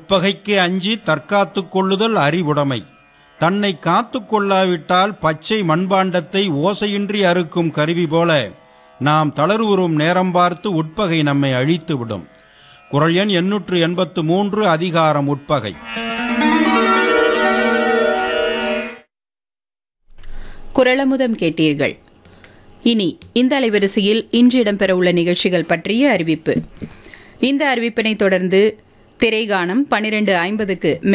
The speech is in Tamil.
உட்பகைக்கு அஞ்சி தற்காத்துக் கொள்ளுதல் அறிவுடைமை தன்னை காத்துக் கொள்ளாவிட்டால் பச்சை மண்பாண்டத்தை ஓசையின்றி அறுக்கும் கருவி போல நாம் தளர்வுறும் நேரம் பார்த்து உட்பகை நம்மை அழித்துவிடும் குரல் எண் எண்ணூற்று எண்பத்து மூன்று அதிகாரம் உட்பகை குரலமுதம் கேட்டீர்கள் இனி இந்த அலைவரிசையில் இன்று இடம்பெறவுள்ள நிகழ்ச்சிகள் பற்றிய அறிவிப்பு இந்த அறிவிப்பினை தொடர்ந்து திரைகானம் பன்னிரண்டு ஐம்பதுக்கு